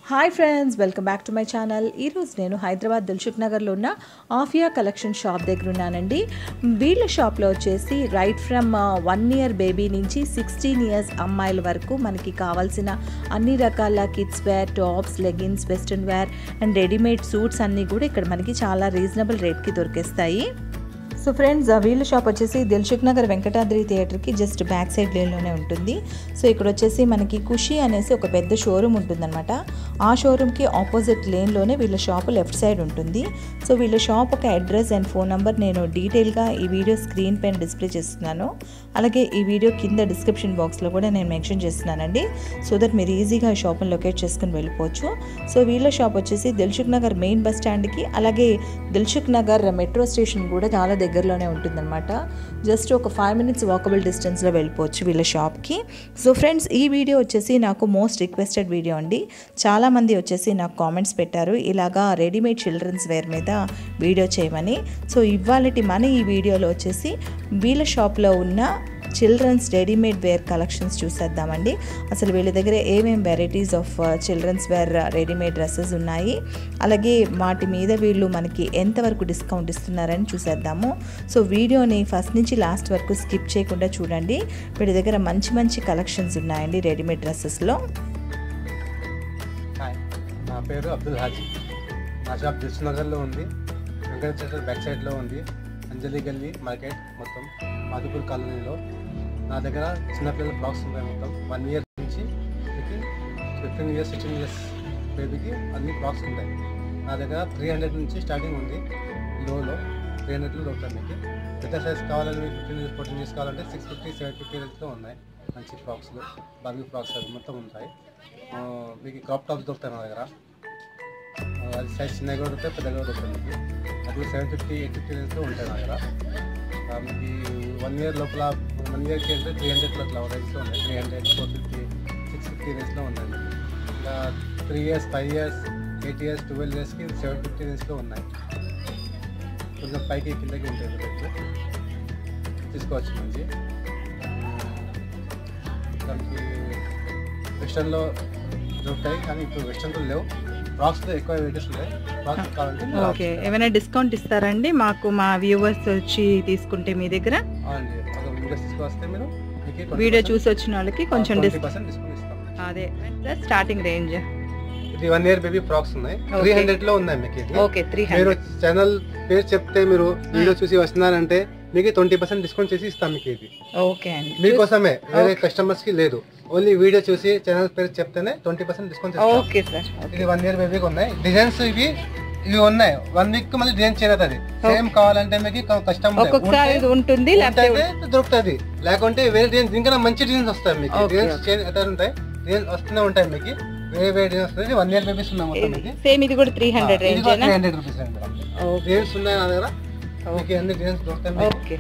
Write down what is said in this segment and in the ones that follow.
Hi friends welcome back to my channel ఈరోజు నేను హైదరాబాద్ దిల్సుఖ్ నగర్లో ఉన్న ఆఫియా కలెక్షన్ షాప్ దగ్గర ఉన్నానండి వీళ్ళ షాప్లో వచ్చేసి right from one year baby నుంచి సిక్స్టీన్ ఇయర్స్ అమ్మాయిల వరకు మనకి కావాల్సిన అన్ని రకాల kids wear tops leggings western wear and readymade suits అన్నీ కూడా ఇక్కడ మనకి చాలా రీజనబుల్ రేట్కి దొరికేస్తాయి సో ఫ్రెండ్స్ వీళ్ళ షాప్ వచ్చేసి దిల్సుఖ్ నగర్ వెంకటాద్రి థియేటర్కి జస్ట్ బ్యాక్ సైడ్ లేన్లోనే ఉంటుంది సో ఇక్కడ వచ్చేసి మనకి ఖుషి అనేసి ఒక పెద్ద షోరూమ్ ఉంటుందన్నమాట ఆ షోరూమ్కి ఆపోజిట్ లేన్లోనే వీళ్ళ షాప్ లెఫ్ట్ సైడ్ ఉంటుంది సో వీళ్ళ షాప్ ఒక అడ్రస్ అండ్ ఫోన్ నెంబర్ నేను డీటెయిల్గా ఈ వీడియో స్క్రీన్ పైన డిస్ప్లే చేస్తున్నాను అలాగే ఈ వీడియో కింద డిస్క్రిప్షన్ బాక్స్లో కూడా నేను మెన్షన్ చేస్తున్నానండి సో దట్ మీరు ఈజీగా ఈ షాప్ని లొకేట్ చేసుకుని వెళ్ళిపోవచ్చు సో వీళ్ళ షాప్ వచ్చేసి దిల్సుఖ్ నగర్ మెయిన్ బస్ స్టాండ్కి అలాగే దిల్సుఖ్ నగర్ మెట్రో స్టేషన్ కూడా చాలా దగ్గరలోనే ఉంటుందన్నమాట జస్ట్ ఒక ఫైవ్ మినిట్స్ వాకబుల్ డిస్టెన్స్లో వెళ్ళిపోవచ్చు వీళ్ళ షాప్కి సో ఫ్రెండ్స్ ఈ వీడియో వచ్చేసి నాకు మోస్ట్ రిక్వెస్టెడ్ వీడియో అండి చాలామంది వచ్చేసి నాకు కామెంట్స్ పెట్టారు ఇలాగా రెడీమేడ్ చిల్డ్రన్స్ వేర్ మీద వీడియో చేయమని సో ఇవాళటి మన ఈ వీడియోలో వచ్చేసి వీళ్ళ షాప్లో ఉన్న చిల్డ్రన్స్ రెడీమేడ్ వేర్ కలెక్షన్స్ చూసేద్దామండి అసలు వీళ్ళ దగ్గర ఏమేం varieties of children's wear readymade dresses ఉన్నాయి అలాగే వాటి మీద వీళ్ళు మనకి ఎంతవరకు డిస్కౌంట్ ఇస్తున్నారని చూసేద్దాము సో వీడియోని ఫస్ట్ నుంచి లాస్ట్ వరకు స్కిప్ చేయకుండా చూడండి వీళ్ళ దగ్గర మంచి మంచి కలెక్షన్స్ ఉన్నాయండి రెడీమేడ్ డ్రెస్సెస్లో హాయ్ నా పేరు అబ్దుల్ హాజీ నా షాప్ దిల్సునగర్లో ఉంది వెంకట థియేటర్ బ్యాక్ సైడ్లో ఉంది అంజలి గల్లీ మార్కెట్ మొత్తం మాధుపూర్ కాలనీలో నా దగ్గర చిన్నపిల్లల ఫ్రాక్స్ ఉంటాయి మొత్తం వన్ ఇయర్ నుంచి ఫిఫ్టీన్ ఇయర్స్ సిక్స్టీన్ ఇయర్స్ బేబీకి అన్ని ఫ్రాక్స్ ఉంటాయి నా దగ్గర త్రీ హండ్రెడ్ నుంచి స్టార్టింగ్ ఉంది లోలో త్రీ హండ్రెడ్లో దొరుకుతాయి మీకు పెద్ద సైజ్ కావాలని మీకు ఫిఫ్టీన్ ఇయర్స్ ఫోర్టీన్ ఇయర్స్ కావాలంటే సిక్స్ ఫిఫ్టీ సెవెన్ ఫిఫ్టీ రేంజ్లో ఉన్నాయి మంచి ఫ్రాక్స్లు బర్గీ ఫ్రాక్స్ అవి మొత్తం ఉంటాయి ఆ, మీకు క్రాప్ టాప్స్ దొరుకుతాయి నా దగ్గర ఆ, అది సైజ్ చిన్నగా కూడా దొరుకుతాయి పెద్దగా కూడా దొరుకుతాయి మీకు అది సెవెన్ ఫిఫ్టీ ఎయిట్ ఫిఫ్టీ రేంజ్లో ఉంటాయి నా దగ్గర ఆ, మీకు వన్ ఇయర్ లోపల వన్ ఇయర్కి వెళ్తే త్రీ హండ్రెడ్ అట్లా రేంజ్లో ఉన్నాయి three hundred four fifty six fifty రేంజ్లో ఉన్నాయి మీకు ఇంకా three years five years eight years twelve ఇయర్స్కి సెవెన్ ఫిఫ్టీ రేంజ్లో ఉన్నాయి కొంచెం పైకి కిందకి ఉంటాయి రేట్లు తీసుకోవచ్చు మంచి దానికి వెస్టర్న్లో దొరుకుతాయి కానీ ఇప్పుడు వెస్టర్న్లో లేవు ఫ్రాక్స్లో ఎక్కువ వెరైటీస్ ఉన్నాయి ఫ్రాక్స్ కావాలంటే మీరు ఓకే ఏమైనా డిస్కౌంట్ ఇస్తారండి మాకు మా వ్యూవర్స్ వచ్చి తీసుకుంటే మీ దగ్గర అవునండి ఒక వీడియోస్ తీసుకొస్తే మీరు మీకు వీడియో చూసి వచ్చిన వాళ్ళకి కొంచెం ట్వంటీ డిస్కౌంట్ పర్సెంట్ డిస్కౌంట్ ఇస్తాం అదే స్టార్టింగ్ రేంజ్ ఇది వన్ ఇయర్ బేబీ ఫ్రాక్స్ ఉన్నాయి Okay. త్రీ హండ్రెడ్ లో ఉన్నాయి మీకు ఇది ఓకే త్రీ మీరు హండ్రెడ్ ఛానల్ పేరు చెప్తే మీరు వీడియో చూసి వస్తున్నారంటే మీకు ట్వంటీ పర్సెంట్ డిస్కౌంట్ చేసి ఇస్తాం మీకు ఇది ఓకే అండి మీకోసమే వేరే Okay. కస్టమర్స్ కి లేదు ఓన్లీ వీడియో చూసి ఛానల్ పేరు చెప్తేనే ట్వంటీ పర్సెంట్ డిస్కౌంట్ చేస్తాం ఓకే సార్ ఇది వన్ ఇయర్ బేబీకి ఉన్నాయి డిజైన్స్ ఇవి ఇవి ఉన్నాయి వన్ వీక్ మళ్ళీ డిజైన్ చేయలేదు సేమ్ కావాలంటే మీకు కష్టం ఒక్కొక్కసారి ఇది ఉంటుంది లేకపోతే దొరుకుతుంది లేకుంటే వేరే డిజైన్ దీనికన్నా మంచి డిజైన్స్ వస్తాయి మీకు Okay, డిజైన్స్ చేంజ్ ఎట్లా ఉంటాయి డిజైన్స్ వస్తూనే ఉంటాయి మీకు వేరే వేరే డిజైన్స్ వస్తాయి వన్ ఇయర్ బేబీస్ ఉన్నాయి మొత్తం ఇది సేమ్ ఇది కూడా three hundred range three hundred rupees అండి మేడం డిజైన్స్ ఉన్నాయి నా దగ్గర మీకు అన్ని డిజైన్స్ దొరుకుతాయి మీకు. ఓకే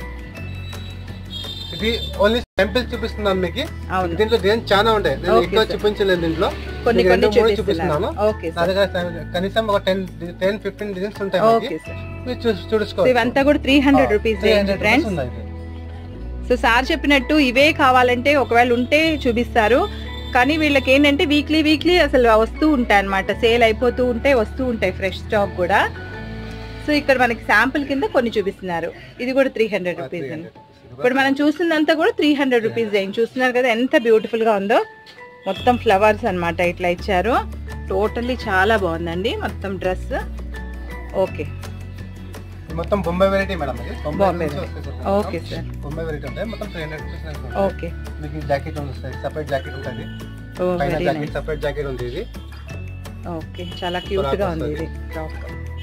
ఇది ఓన్లీ శాంపిల్ చూపిస్తున్నాను మీకు అవును దీంట్లో డిజైన్ చాలా ఉంటాయి నేను Okay, ఎక్కువ sir. చూపించలేదు దీంట్లో కొన్ని మీకు కొన్ని రెండు మూడు చూపిస్తున్నాను చూపిస్తున్నాను ఓకే నా సార్ దగ్గర కనీసం ఒక టెన్ టెన్ ఫిఫ్టీన్ డిజైన్స్ ఉంటాయి మీకు. ఓకే సార్ మీరు చూ- సో చూసుకోవచ్చు ఇవంతా కూడా three hundred rupees range 300 friends ఉన్నాయి ఇది. సో సార్ చెప్పినట్టు ఇవే కావాలంటే ఒకవేళ ఉంటే చూపిస్తారు కానీ వీళ్ళకి ఏంటంటే వీక్లీ వీక్లీ అసలు వస్తూ ఉంటాయి అనమాట సేల్ అయిపోతూ ఉంటాయి వస్తూ ఉంటాయి ఫ్రెష్ స్టాక్ కూడా సో ఇక్కడ మనకి శాంపుల్ కింద కొన్ని చూపిస్తున్నారు ఇది కూడా త్రీ హండ్రెడ్ ఆ, రూపీస్ 300 అండి rupees. ఇప్పుడు మనం చూసిందంతా కూడా త్రీ హండ్రెడ్ రూపీస్ రేంజ్ చూస్తున్నారు కదా ఎంత బ్యూటిఫుల్ గా ఉందో మొత్తం ఫ్లవర్స్ అన్నమాట ఇట్లా ఇచ్చారు టోటల్లీ చాలా బాగుందండి మొత్తం డ్రెస్ ఓకే ఇది మొత్తం బొంబాయి వెరైటీ మేడం ఇది బొంబాయి నుంచి వస్తాయి sir okay sir Bombay variety ఉంటాయి మొత్తం త్రీ హండ్రెడ్ రూపీస్ ఓకే మీకు జాకెట్ వస్తాయి సపరేట్ జాకెట్ ఉంటుంది ఓ పైన very jacket nice separate jacket ఉంది ఇది ఓకే చాలా క్యూట్ గా ఉంది ఇది వస్తుంది. ఫ్రాక్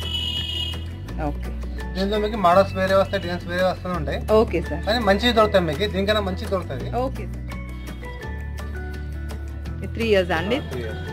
ఓకే దీంట్లో మీకు మోడల్స్ వేరే వస్తాయి డిజైన్స్ వేరే వస్తూనే ఉంటాయి ఓకే సార్ కానీ మంచిది దొరుకుతాయి మీకు దీనికన్నా మంచిది దొరుకుతుంది ఓకే త్రీ ఇయర్స్ అండి Three years.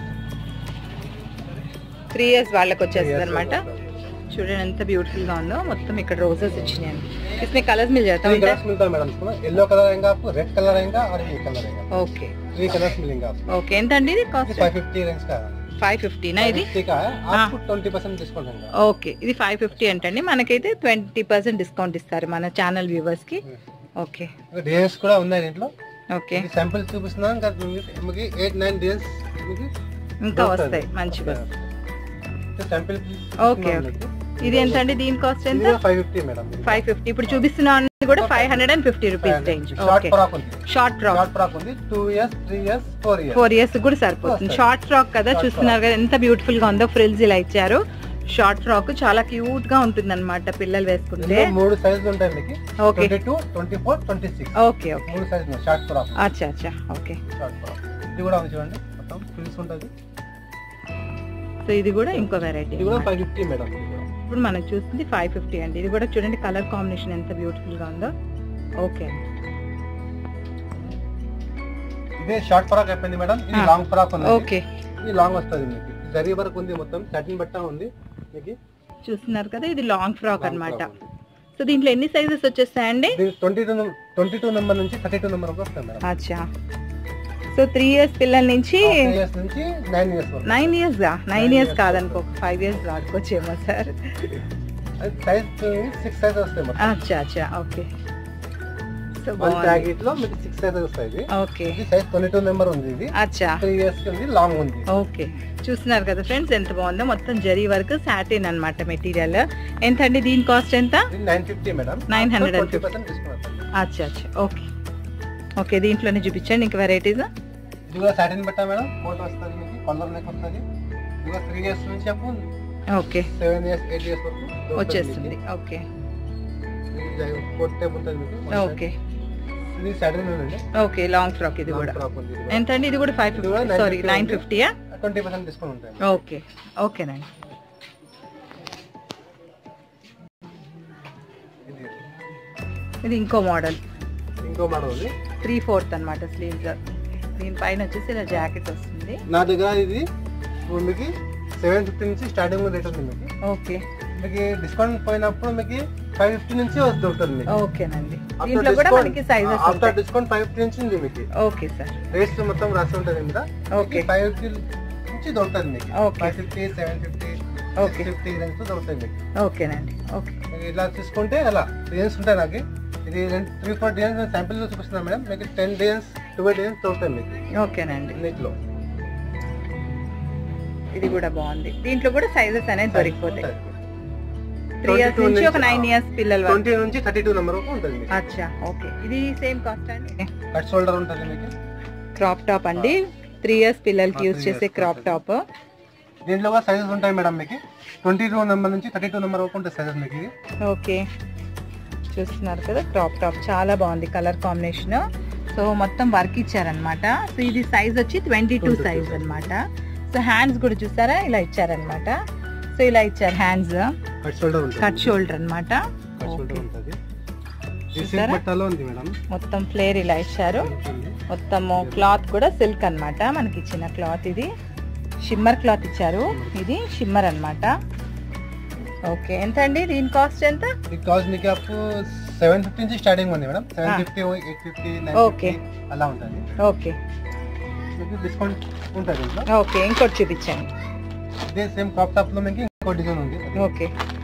త్రీ ఇయర్స్ వాళ్ళకి Three వచ్చేస్తుంది years అనమాట వస్తుంది. చూడండి ఎంత బ్యూటిఫుల్ గా ఉందో మొత్తం ఇక్కడ రోజెస్ ఇచ్చినాయి इसमें कलर्स मिल जाता थ्री है कलर्स मिलता है मैडम इसमें येलो कलर आएगा आपको रेड कलर आएगा और ये कलर आएगा ఓకే थ्री कलर्स मिलेंगे आपको ఓకే ఎంత అండి ఇది కాస్ట్ फाइव फिफ्टी रेंज का है ఫైవ్ ఫిఫ్టీనా ఇది 550 का है आपको ट्वेंटी परसेंट डिस्काउंट होगा ఓకే ఇది ఫైవ్ ఫిఫ్టీ అంటండి మనకైతే ట్వంటీ పర్సెంట్ డిస్కౌంట్ ఇస్తారు మన ఛానల్ వ్యూవర్స్ కి ఓకే డిజైన్స్ కూడా ఉన్నాయి దీంట్లో ఓకే ఇది శాంపిల్ చూపిస్తున్నాను కదా మీకు- మీకు ఎయిట్ నైన్ డిజైన్స్ మీకు ఇంకా వస్తాయి మంచిగా టెంపుల్ ఓకే, ఇది ఎంత అండి దీని కాస్ట్ ఎంత five fifty madam five fifty ఇప్పుడు చూపిస్తున్నా అన్నది కూడా five hundred and fifty rupees range short okay frock ఉంది షార్ట్ ఫ్రాక్ షార్ట్ ఫ్రాక్ ఉంది two years three years four years four years కూడా సరిపోతుంది వస్తాయి. షార్ట్ ఫ్రాక్ కదా Short చూస్తున్నారు కదా ఎంత బ్యూటిఫుల్ గా ఉందో ఫ్రిల్స్ ఇలా ఇచ్చారు షార్ట్ ఫ్రాక్ చాలా క్యూట్ గా ఉంటుంది అనమాట పిల్లలు వేసుకుంటే మూడు సైజులు ఉంటాయి మీకు okay twenty two twenty four twenty six okay okay మూడు సైజులు షార్ట్ ఫ్రాక్ అచ్చా అచ్చా ఓకే షార్ట్ ఫ్రాక్ ఇది కూడా ఉంది చూడండి మొత్తం ఫిల్స్ ఉంటుంది సో ఇది కూడా ఇంకో వెరైటీ ఇది కూడా ఫైవ్ ఫిఫ్టీ మేడం ఇది కూడా. ఇప్పుడు మనం చూస్తుంది ఫైవ్ ఫిఫ్టీ అండి ఇది కూడా చూడండి కలర్ కాంబినేషన్ ఎంత బ్యూటిఫుల్ గా ఉందో ఓకే ఇదే షార్ట్ ఫ్రాక్ అయిపోయింది మేడం ఇది ఆ. లాంగ్ ఫ్రాక్ ఉంది ఓకే ఇది లాంగ్ వస్తుంది మీకు జరీ వరకు ఉంది మొత్తం సాటిన్ బట్ట ఉంది మీకు చూస్తున్నారు కదా ఇది లాంగ్ ఫ్రాక్ అన్నమాట సో దీంట్లో ఎన్ని సైజెస్ వచ్చేస్తాయండి twenty two twenty two number నుంచి థర్టీ టూ నెంబర్ వరకు వస్తుంది మేడం అచ్చా సో త్రీ ఇయర్స్ పిల్లల నుంచి త్రీ ఇయర్స్ నుంచి నైన్ ఇయర్స్ వరకు నైన్ ఇయర్స్ గా నైన్ Nine ఇయర్స్ years కాదనుకో ఫైవ్ ఇయర్స్ వాడుకోవచ్చేమో సార్ అది సైజ్ సిక్స్ సైజ్ వస్తాయి మొత్తం అచ్చా అచ్చా ఓకే సో వన్ బాగుంది ప్యాకెట్ లో మీకు సిక్స్ సైజ్ వస్తాయి ఇది ఓకే ఇది సైజ్ ట్వంటీ టూ నెంబర్ ఉంది ఇది అచ్చా త్రీ ఇయర్స్ కి ఉంది లాంగ్ ఉంది ఓకే చూస్తున్నారు కదా ఫ్రెండ్స్ ఎంత బాగుందో మొత్తం జరీ వర్క్ సాటిన్ అన్నమాట మెటీరియల్ ఎంత అండి దీని కాస్ట్ ఎంత ఇది nine fifty madam 950. Twenty percent discount వస్తుంది అచ్చా అచ్చా ఓకే ఓకే దీంట్లోనే చూపించండి ఇంకా వెరైటీస్ ఇది కూడా సాటిన్ బట్ట మేడం కోట్ వస్తుంది మీకు కలర్ నెక్ వస్తుంది ఇది కూడా త్రీ ఇయర్స్ నుంచి అప్పుడు okay seven years eight years వరకు దొరుకుతుంది వచ్చేస్తుంది ఓకే మీకు. ఇది కోట్ టైప్ ఉంటుంది మీకు ఓకే ఇది సాటిన్ ఉంది ఓకే లాంగ్ ఫ్రాక్ ఇది కూడా ఫ్రాక్ ఉంది ఎంత అండి ఇది కూడా ఫైవ్ ఇది కూడా ఫిఫ్టీ సారీ 950 నైన్ ఉంది. ఫిఫ్టీయా ట్వంటీ పర్సెంట్ డిస్కౌంట్ ఉంటుంది ఓకే ఓకేనండి ఇది ఇది ఇంకో మోడల్ ఇంకో మోడల్ ఉంది త్రీ ఫోర్త్ అనమాట స్లీవ్స్ దీనిపైన వచ్చేసి ఇలా జాకెట్ వస్తుంది నా దగ్గర ఇది ఇప్పుడు మీకు సెవెన్ ఫిఫ్టీ నుంచి స్టార్టింగ్ రేట్ ఉంది మీకు ఓకే మీకు డిస్కౌంట్ పోయినప్పుడు మీకు ఫైవ్ ఫిఫ్టీ నుంచి వస్తుంది దొరుకుతుంది మీకు ఓకేనండి దీంట్లో కూడా మనకి సైజెస్ ఆఫ్టర్ ఉంటాయి డిస్కౌంట్ ఫైవ్ ఫిఫ్టీ నుంచి ఉంది మీకు ఓకే సార్ రేట్స్ మొత్తం రాసి ఉంటుంది మీద ఓకే ఫైవ్ ఫిఫ్టీ నుంచి దొరుకుతుంది మీకు Okay. Five fifty seven fifty Okay. Fifty range దొరుకుతుంది మీకు ఓకేనండి ఓకే మీకు ఇలా తీసుకుంటే అలా డిజైన్స్ ఉంటాయి నాకు ఇది త్రీ ఫోర్ డిజైన్స్ శాంపిల్ లో చూపిస్తున్నాను మేడం మీకు టెన్ డిజైన్స్ ట్వెల్వ్ డిజైన్స్ దొరుకుతాయి మీకు ఓకేనండి అన్నిట్లో ఇది కూడా బాగుంది దీంట్లో కూడా సైజెస్ అనేది దొరికిపోతాయి ఉంటాయి. త్రీ ఇయర్స్ 22 నుంచి ఒక నుంచి, నైన్ ఆ. ఇయర్స్ పిల్లల వరకు ట్వంటీ నుంచి థర్టీ టూ నెంబర్ వరకు ఉంటుంది మీకు అచ్చా ఓకే ఇది సేమ్ కాస్ట్ అండి కట్ షోల్డర్ ఉంటుంది మీకు క్రాప్ టాప్ అండి త్రీ ఇయర్స్ పిల్లలకి ఆ, యూజ్ three చేసే years క్రాప్ ఉంటుంది. టాప్ దీంట్లో కూడా సైజెస్ ఉంటాయి మేడం మీకు ట్వంటీ టూ నెంబర్ నుంచి థర్టీ టూ నెంబర్ వరకు ఉంటుంది సైజెస్ మీకు ఇది ఓకే చూస్తున్నారు కదా క్రాప్ టాప్ చాలా బాగుంది కలర్ కాంబినేషన్ సో మొత్తం వర్క్ ఇచ్చారనమాట సో ఇది సైజ్ వచ్చి ట్వంటీ టూ 22 సైజ్ size. అన్నమాట సో హ్యాండ్స్ కూడా చూసారా ఇలా ఇచ్చారనమాట సో ఇలా ఇచ్చారు హ్యాండ్స్ కట్ షోల్డర్ ఉంటుంది కట్ షోల్డర్ అన్నమాట కట్ షోల్డర్ ఓకే ఉంటుంది ఈ చూసారా? సిల్క్ బట్టలో ఉంది మేడం మొత్తం ఫ్లేర్ ఇలా ఇచ్చారు ఉంటుంది. మొత్తము క్లాత్ కూడా సిల్క్ అన్నమాట మనకి ఇచ్చిన క్లాత్ ఇది షిమ్మర్ క్లాత్ ఇచ్చారు ఇది షిమ్మర్ అన్నమాట ఓకే ఎంత అండి దీని కాస్ట్ ఎంత ఈ కాస్ట్ మీకు అప్పు సెవెన్ ఫిఫ్టీ నుంచి స్టార్టింగ్ ఉంది madam seven uh. Fifty eight fifty nine Okay. Fifty అలా ఉంటుంది ఓకే మీకు డిస్కౌంట్ ఉంటుంది ఇంట్లో ఓకే ఇంకోటి చూపించండి ఇదే సేమ్ క్రాప్ టాప్ లో మీకు ఇంకో డిజైన్ ఉంది ఓకే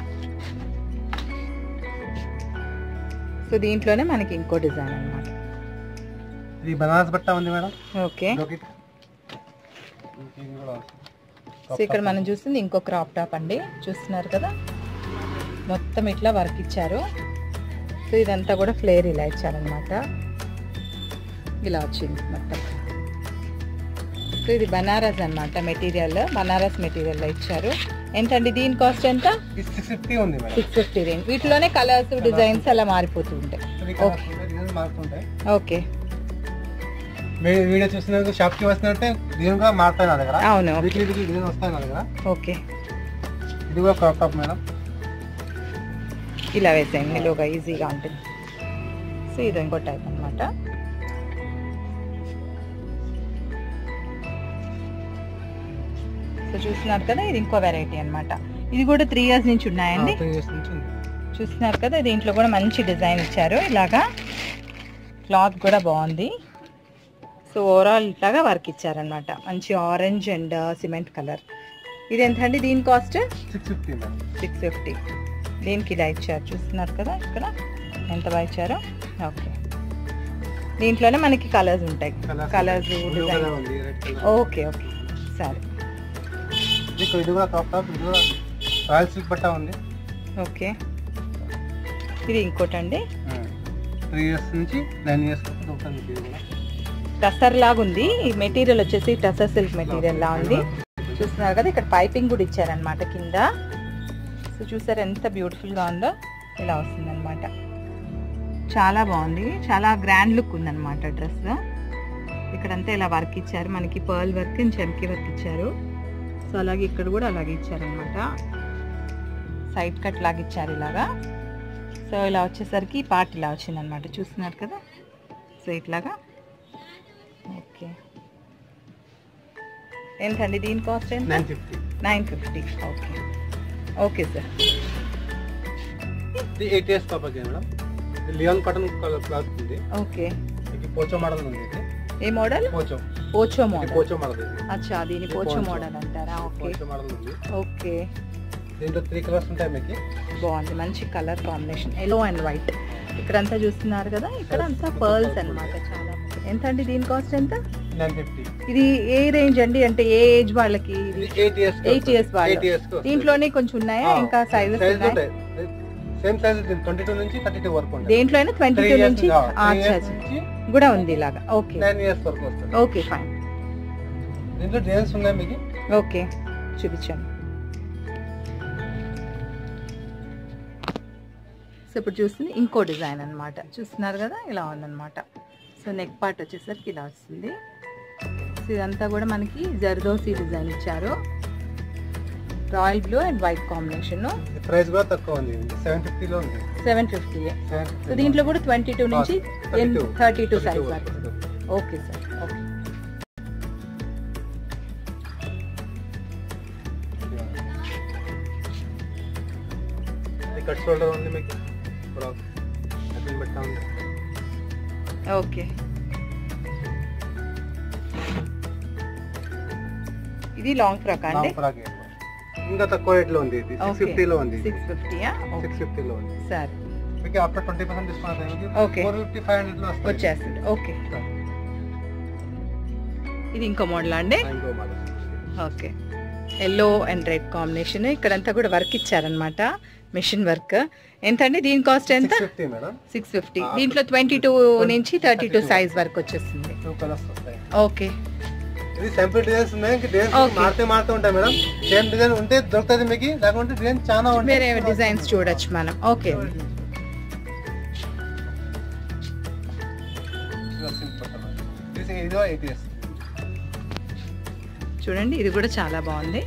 సో దీంట్లోనే మనకి ఇంకో డిజైన్ అన్నమాట ఇది బనారస్ బట్ట ఉంది మేడం ఓకే బ్రోకెట్ ఇది కూడా సో ఇక్కడ మనం చూస్తుంది ఇంకో క్రాప్ టాప్ అండి చూస్తున్నారు కదా మొత్తం ఇట్లా వర్క్ ఇచ్చారు సో ఇదంతా కూడా ఫ్లేర్ ఇలా ఇచ్చారనమాట ఇలా వచ్చింది మొత్తం సో ఇది బనారస్ అన్నమాట మెటీరియల్ బనారస్ మెటీరియల్లో ఇచ్చారు ఎంతండి దీని కాస్ట్ ఎంత ఇది సిక్స్ ఫిఫ్టీ ఉంది మేడం సిక్స్ ఫిఫ్టీ రేంజ్ వీటిలోనే కలర్స్ డిజైన్స్ అలా మారిపోతూ ఉంటాయి త్రీ Okay. డిజైన్ మారుతుంటాయి ఓకే మీ- వీడియో చూసినందుకు షాప్ కి వస్తున్నట్టే డిజైన్ కూడా మారుతాయి నా దగ్గర అవును ఓకే వీక్లీ వీక్లీ డిజైన్ వస్తాయి నా దగ్గర ఓకే ఇది కూడా క్రాప్ టాప్ మేడం ఇలా వేసేయండి నిలువుగా ఈజీగా ఉంటుంది సో ఇది ఇంకో టైప్ అన్నమాట సో చూస్తున్నారు కదా ఇది ఇంకో వెరైటీ అన్నమాట ఇది కూడా త్రీ ఇయర్స్ నుంచి ఉన్నాయండి త్రీ ఇయర్స్ నుంచి ఉంది చూస్తున్నారు కదా దీంట్లో కూడా మంచి డిజైన్ ఇచ్చారు ఇలాగా క్లాత్ కూడా బాగుంది సో ఓవరాల్ ఇట్లాగా వర్క్ ఇచ్చారనమాట మంచి ఆరెంజ్ అండ్ సిమెంట్ కలర్ ఇది ఎంత అండి దీని cost six fifty madam six fifty దీనికి ఇలా ఇచ్చారు చూస్తున్నారు కదా ఇక్కడ ఎంత బాగా ఇచ్చారో ఓకే దీంట్లోనే మనకి కలర్స్ ఉంటాయి కలర్స్ బ్లూ డిజైన్ కలర్ ఉంది రెడ్ కలర్ ఓకే ఓకే సరే మీకు ఇది కూడా క్రాప్ టాప్ ఇది కూడా రాయల్ సిల్క్ బట్ట ఉంది ఓకే ఇది ఇంకోటి అండి త్రీ ఇయర్స్ నుంచి నైన్ ఇయర్స్ వరకు దొరుకుతుంది మీకు ఇది కూడా టసర్ లాగా ఉంది ఈ మెటీరియల్ వచ్చేసి టసర్ సిల్క్ మెటీరియల్ లా ఉంది చూస్తున్నారు కదా ఇక్కడ పైపింగ్ కూడా ఇచ్చారనమాట కింద సో చూసారు ఎంత బ్యూటిఫుల్ గా ఉందో ఇలా వస్తుంది అనమాట చాలా బాగుంది చాలా గ్రాండ్ లుక్ ఉందన్నమాట డ్రెస్ ఇక్కడంతా ఇలా వర్క్ ఇచ్చారు మనకి పర్ల్ వర్క్ అండ్ చెమ్కి వర్క్ ఇచ్చారు సో అలాగే ఇక్కడ కూడా అలాగే ఇచ్చారనమాట సైడ్ కట్ లాగా ఇచ్చారు ఇలాగా సో ఇలా వచ్చేసరికి పార్ట్ ఇలా వచ్చిందనమాట చూస్తున్నారు కదా సో ఇట్లాగా ఓకే ఎంతండి దీని కాస్ట్ ఎంత nine fifty nine fifty okay okay sir ఇది ఎయిట్ ఇయర్స్ పాపకి మేడం లియాన్ కాటన్ క్లాత్ ఉంది ఓకే ఇది పోచో మోడల్ ఉంది ఇది ఏ మోడల్ పోచో పోచో ఇది మోడల్ పోచో మోడల్ ఇది అచ్చా దీని ఇది పోచో పోచో. మోడల్ అంటారా ఓకే పోచో మోడల్ ఉంది ఓకే దీంట్లో త్రీ కలర్స్ ఉంటాయి మీకు బాగుంది మంచి colour combination yellow and white ఇక్కడంతా చూస్తున్నారు కదా ఇక్కడ అంతా పర్ల్స్ అన్నమాట చాలా బాగుంది. ఎంత అండి దీని కాస్ట్ ఎంత నైన్ ఫిఫ్టీ ఇది ఏ రేంజ్ అండి అంటే ఏ ఏజ్ వాళ్ళకి ఇది ఇది ఎయిట్ ఇయర్స్ ఎయిట్ ఇయర్స్ వాళ్ళు ఎయిట్ ఇయర్స్ దీంట్లోనే కొంచెం ఉన్నాయా ఇంకా సైజెస్ సైజ్ ఉన్నాయి ఉంటాయి సేమ్ సైజ్ ట్వంటీ టూ నుంచి థర్టీ టూ వరకు ఉంటాయి దేంట్లో అయినా ట్వంటీ త్రీ టూ ఇయర్స్ నుంచి అచ్చా అచ్చా. నుంచి కూడా ఉంది ఇలాగా ఓకే నైన్ ఇయర్స్ వరకు వస్తుంది ఓకే ఫైన్ దీంట్లో డిజైన్స్ ఉన్నాయి మీకు ఓకే చూపించండి సో ఇప్పుడు చూస్తుంది ఇంకో డిజైన్ అన్నమాట చూస్తున్నారు కదా ఇలా ఉందన్నమాట సో నెక్ పార్ట్ వచ్చేసరికి ఇలా వస్తుంది సో ఇదంతా కూడా మనకి జర్దోసి డిజైన్ ఇచ్చారు royal blue and white combination price కూడా తక్కువ ఉంది సెవెన్ ఫిఫ్టీలో ఉంది సెవెన్ ఫిఫ్టీ సెవెన్ సో దీంట్లో కూడా ట్వంటీ టూ నుంచి థర్టీ టూ సైజ్ వరకు వరకు ఓకే సార్ ఓకే ఇది కట్ షోల్డర్ ఉంది మీకు ఫ్రాక్ అట్లా పెట్టా ఉంది ఓకే ఇది లాంగ్ ఫ్రాక్ అండి లాంగ్ ఫ్రాక్ ఏమో. ఇంకా తక్కువ రేట్ లో ఉంది ఇది సిక్స్ ఓకే ఫిఫ్టీలో ఉంది సిక్స్ ఫిఫ్టీయా సిక్స్ ఫిఫ్టీలో ఉంది సరే మీకు ఆఫ్టర్ ట్వంటీ పర్సెంట్ డిస్కౌంట్ అయ్యింది Okay. Four fifty five hundred లో వస్తుంది వచ్చేస్తుంది ఓకే ఇది ఇంకో మోడల్ అండి ఇంకో model okay yellow and red combination ఇక్కడంతా కూడా వర్క్ ఇచ్చారనమాట మిషన్ వర్క్ ఎంత అండి దీని కాస్ట్ ఎంత six fifty madam six fifty దీంట్లో ట్వంటీ టూ నుంచి థర్టీ టూ సైజ్ వరకు వచ్చేస్తుంది టూ కలర్స్ వస్తాయి ఓకే ఇది సింపుల్ డిజైన్స్ ఉన్నాయి ఇంకా డిజైన్స్ Okay. మారుతూ మారుతూ ఉంటాయి మేడం సేమ్ డిజైన్ ఉంటే దొరుకుతుంది మీకు లేకుంటే డిజైన్ చాలా ఉంటాయి వేరే డిజైన్స్ చూడొచ్చు మనం ఓకే ఇదిగో ఎయిట్ ఇయర్స్ చూడండి ఇది కూడా చాలా బాగుంది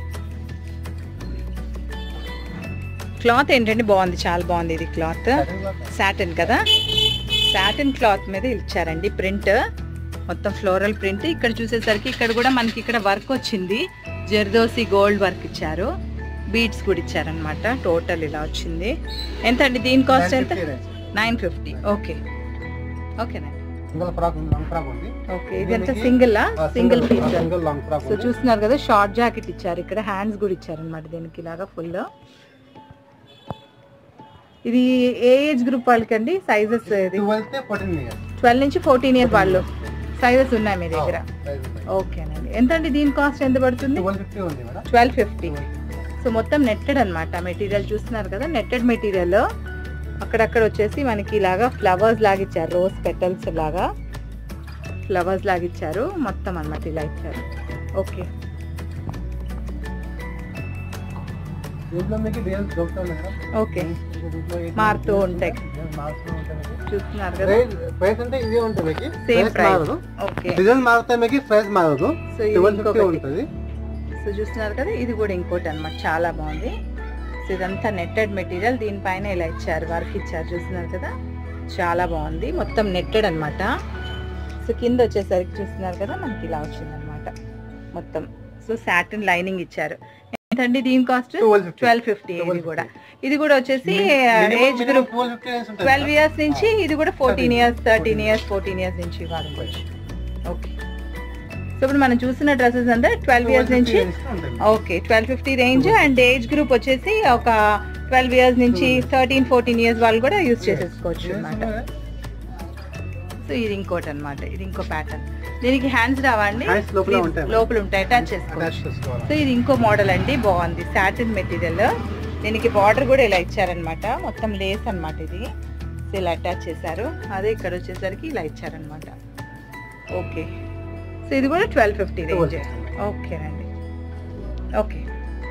క్లాత్ ఏంటండి బాగుంది చాలా బాగుంది ఇది క్లాత్ సాటిన్ కదా సాటిన్ క్లాత్ మీద ఇచ్చారండి ప్రింట్ మొత్తం ఫ్లోరల్ ప్రింట్ ఇక్కడ చూసేసరికి ఇక్కడ కూడా మనకి ఇక్కడ వర్క్ వచ్చింది జర్దోసి గోల్డ్ వర్క్ ఇచ్చారు బీడ్స్ కూడా ఇచ్చారనమాట టోటల్ ఇలా వచ్చింది ఎంత అండి దీని కాస్ట్ ఎంత నైన్ ఫిఫ్టీ ఓకే ఓకేనండి సింగిల్ ఫ్రాక్ లాంగ్ ఫ్రాక్ ఉంది ఓకే ఇది ఎంత single single piece single long frock so చూస్తున్నారు కదా షార్ట్ జాకెట్ ఇచ్చారు ఇక్కడ హ్యాండ్స్ కూడా ఇచ్చారనమాట దీనికి ఇలాగా ఫుల్ ఇది ఏ ఏజ్ గ్రూప్ వాళ్ళకండి సైజెస్ ఇది ట్వెల్త్ ఫోర్టీన్ ఇయర్స్ ట్వెల్వ్ నుంచి ఫోర్టీన్ ఇయర్ వాళ్ళు సైజెస్ ఉన్నాయి మీ దగ్గర ఓకేనండి ఎంత అండి దీని కాస్ట్ ఎంత పడుతుంది ట్వెల్వ్ ఫిఫ్టీ ఉంది మేడం ట్వెల్వ్ ఫిఫ్టీ సో మొత్తం నెట్టెడ్ అనమాట మెటీరియల్ చూస్తున్నారు కదా నెట్టెడ్ మెటీరియల్ అక్కడక్కడ వచ్చేసి మనకి ఇలాగా ఫ్లవర్స్ లాగా ఇచ్చారు రోజ్ పెటల్స్ లాగా ఫ్లవర్స్ లాగా ఇచ్చారు మొత్తం అన్నమాట ఇలా ఇచ్చారు ఓకే దీంట్లో మీకు డిజైన్స్ దొరుకుతాయి మేడం ఓకే దీంట్లో ఈ- మారుతూ ఉంటాయి. డిజైన్స్ మారుతూ ఉంటాయి మీకు. చూస్తున్నారు కదా ప్రైస్ ప్రైస్ అంటే ఇదే ఉంటుంది మీకు సేమ్ ప్రైస్ ప్రైస్ మారదు ఓకే డిజైన్ మారుతాయి మీకు ప్రైస్ మారదు సో ఇది ట్వెల్వ్ ఫిఫ్టీ ఇంకొకటి ఉంటుంది సో చూస్తున్నారు కదా ఇది కూడా ఇంకోటి అన్నమాట చాలా బాగుంది సో ఇదంతా నెట్టెడ్ మెటీరియల్ దీనిపైన ఇలా ఇచ్చారు వర్క్ ఇచ్చారు చూస్తున్నారు కదా చాలా బాగుంది మొత్తం నెట్టెడ్ అన్నమాట సో కింద వచ్చేసరికి చూస్తున్నారు కదా మనకి ఇలా వచ్చింది అనమాట మొత్తం సో సాటిన్ లైనింగ్ ఇచ్చారు ఎంతండి దీని cost twelve fifty twelve fifty ఇది కూడా ఇది కూడా వచ్చేసి ఏజ్ గ్రూప్ ట్వెల్వ్ ఫిఫ్టీ ఉంటుంది ట్వెల్వ్ ఇయర్స్ నుంచి ఇది కూడా fourteen years thirteen years fourteen years నుంచి వాడుకోవచ్చు ఓకే సో ఇప్పుడు మనం చూసిన డ్రెస్సెస్ అంటే ట్వెల్వ్ ఇయర్స్ నుంచి okay twelve fifty range and age group వచ్చేసి ఒక ట్వెల్వ్ ఇయర్స్ నుంచి థర్టీన్ ఫోర్టీన్ ఇయర్స్ వాళ్ళు కూడా యూజ్ చేసేసుకోవచ్చు అనమాట సో ఇది ఇంకోటి అనమాట ఇది ఇంకో ప్యాటర్న్ దీనికి హ్యాండ్స్ రావండి Hands లోపల ఉంటాయి. లోపల ఉంటాయి అటాచ్ చేసుకోవచ్చు అటాచ్ చేసుకోవాలి సో ఇది ఇంకో మోడల్ అండి బాగుంది సాటిన్ మెటీరియల్ దీనికి బార్డర్ కూడా ఇలా ఇచ్చారనమాట మొత్తం లేస్ అన్నమాట ఇది సో ఇలా అటాచ్ చేశారు అదే ఇక్కడ వచ్చేసరికి ఇలా ఇచ్చారనమాట ఓకే సో ఇది కూడా ట్వెల్వ్ ఫిఫ్టీ రేంజ్ ఓకేనండి ఓకే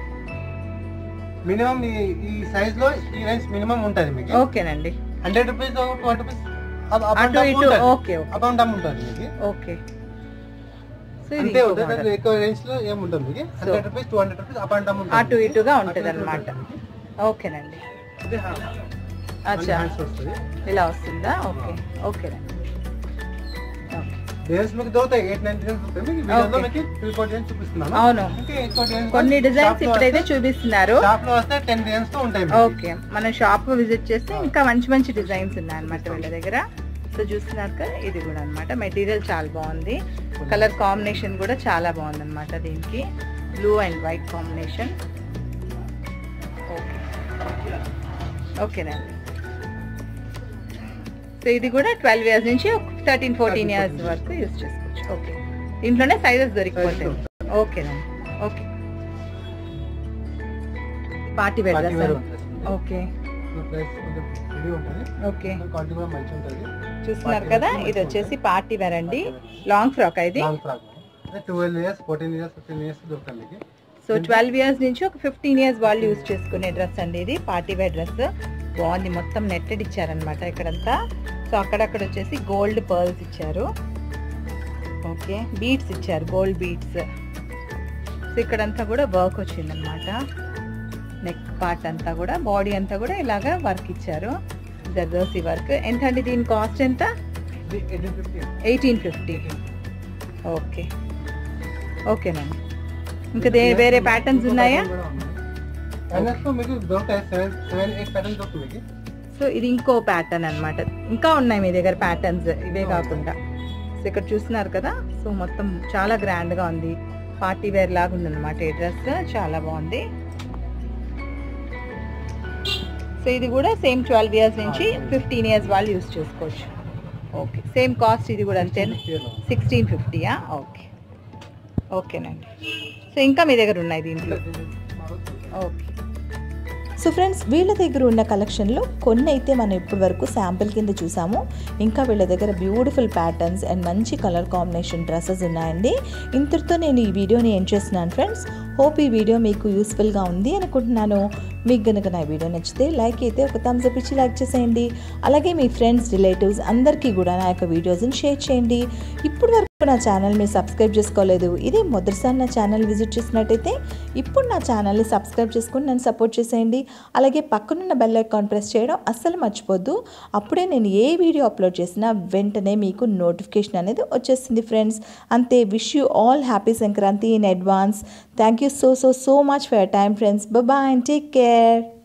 మినిమం ఈ ఈ సైజ్ లో ఈ రేంజ్ మినిమం ఉంటుంది మీకు ఓకేనండి hundred rupees two hundred rupees అటు ఇటు okay okay up and down ఉంటుంది మీకు ఓకే సో ఇది అంతే ఇంకో ఉంటుంది model. ఎక్కువ రేంజ్ లో ఏముంటుంది మీకు hundred rupees two hundred rupees up and down ఉంటుంది అటు ఇటుగా అటు ఉంటుంది ఇటు అనమాట ఉంటుంది. ఓకేనండి ఇది హ్యాండ్ అచ్చా హ్యాండ్స్ వస్తుంది ఇలా వస్తుందా ఓకే ఓకేనండి ఓకే డిజైన్స్ మీకు దొరుకుతాయి ఎయిట్ నైన్ డిజైన్స్ దొరుకుతాయి మీకు వీడియోలో Okay. మీకు త్రీ ఫోర్ డిజైన్స్ చూపిస్తున్నాను అవును ఇంకా ఎక్కువ డిజైన్స్ కొన్ని డిజైన్స్ ఇప్పుడైతే చూపిస్తున్నారు షాప్ లో వస్తే టెన్ డిజైన్స్ తో ఉంటాయి మీకు. ఓకే మనం షాప్ విజిట్ చేస్తే ఇంకా మంచి మంచి డిజైన్స్ ఉన్నాయి అనమాట వీళ్ళ దగ్గర సో చూస్తున్నారు కదా ఇది కూడా అన్నమాట మెటీరియల్ చాలా బాగుంది కలర్ కాంబినేషన్ కూడా చాలా బాగుంది అనమాట దీనికి blue and white combination okay ఓకేనండి సో ఇది కూడా ట్వెల్వ్ ఇయర్స్ నుంచి థర్టీన్ ఫోర్టీన్ ఇయర్స్ వరకు యూస్ చేసుకోవచ్చు ఓకే దీంట్లోనే సైజెస్ దొరికిపోతాయి ఓకేనండి okay party wear Party wear dress ఉంటుంది. ఓకే ఈ ప్రైస్ కొంచెం heavy ఉంటుంది ఓకే క్వాలిటీ కూడా మంచిగా ఉంటుంది చూస్తున్నారు కదా ఇది వచ్చేసి పార్టీ వేర్ అండి లాంగ్ ఫ్రాక్ ఇది long frock twelve years fourteen years fifteen years దొరుకుతుంది మీకు సో ట్వెల్వ్ ఇయర్స్ నుంచి ఒక ఫిఫ్టీన్ ఇయర్స్ వాళ్ళు యూజ్ చేసుకునే డ్రెస్ అండి ఇది పార్టీ వేర్ డ్రెస్ బాగుంది మొత్తం నెట్టెడ్ ఇచ్చారనమాట ఇక్కడంతా సో అక్కడక్కడ వచ్చేసి గోల్డ్ పర్ల్స్ ఇచ్చారు ఓకే బీట్స్ ఇచ్చారు గోల్డ్ బీట్స్ సో ఇక్కడంతా కూడా వర్క్ వచ్చిందనమాట నెక్ పార్ట్ అంతా కూడా బాడీ అంతా కూడా ఇలాగా వర్క్ ఇచ్చారు జర్దోసి వర్క్ ఎంత అండి దీని కాస్ట్ ఎంత ఇది eighteen fifty eighteen fifty okay ఓకేనండి ఇంకా దే వేరే ప్యాటర్న్స్ ఉన్నాయా లో మీకు దొరుకుతాయి సెవెన్ సెవెన్ ఎయిట్ ప్యాటర్న్ దొరుకుతుంది మీకు సో ఇది ఇంకో ప్యాటర్న్ అన్నమాట ఇంకా ఉన్నాయి మీ దగ్గర ప్యాటర్న్స్ ఇవే కాకుండా సో ఇక్కడ చూస్తున్నారు కదా సో మొత్తం చాలా grand గా ఉంది పార్టీ వేర్ లాగా ఉందన్నమాట ఈ డ్రెస్ చాలా బాగుంది సో ఇది కూడా సేమ్ ట్వెల్వ్ ఇయర్స్ నుంచి ఫిఫ్టీన్ ఇయర్స్ వాళ్ళు యూస్ చేసుకోవచ్చు ఓకే సేమ్ కాస్ట్ ఇది కూడా అంతే సిక్స్టీన్ ఫిఫ్టీయా ఓకే ఓకేనండి సో ఇంకా మీ దగ్గర ఉన్నాయి దీంట్లో ఓకే సో ఫ్రెండ్స్ వీళ్ళ దగ్గర ఉన్న కలెక్షన్లో కొన్ని అయితే మనం ఇప్పటి వరకు శాంపిల్ కింద చూసాము ఇంకా వీళ్ళ దగ్గర బ్యూటిఫుల్ ప్యాటర్న్స్ అండ్ మంచి కలర్ కాంబినేషన్ డ్రెస్సెస్ ఉన్నాయండి ఇంతటితో నేను ఈ వీడియోని ఏం చేస్తున్నాను ఫ్రెండ్స్ హోప్ ఈ వీడియో మీకు యూస్ఫుల్గా ఉంది అనుకుంటున్నాను మీకు కనుక నా వీడియో నచ్చితే లైక్ అయితే ఒక థమ్స్ అప్ ఇచ్చి లైక్ చేసేయండి అలాగే మీ ఫ్రెండ్స్ రిలేటివ్స్ అందరికీ కూడా నా యొక్క వీడియోస్ని షేర్ చేయండి ఇప్పుడు వరకు నా ఛానల్ మీరు సబ్స్క్రైబ్ చేసుకోలేదు ఇదే మొదటిసారి నా ఛానల్ విజిట్ చేసినట్టయితే ఇప్పుడు నా ఛానల్ని సబ్స్క్రైబ్ చేసుకుని నన్ను సపోర్ట్ చేసేయండి అలాగే పక్కనున్న బెల్ ఐకాన్ ప్రెస్ చేయడం అస్సలు మర్చిపోద్దు అప్పుడే నేను ఏ వీడియో అప్లోడ్ చేసినా వెంటనే మీకు నోటిఫికేషన్ అనేది వచ్చేస్తుంది ఫ్రెండ్స్ అంతే wish you all happy Sankranti in advance thank you so so so much for your time friends bye and take care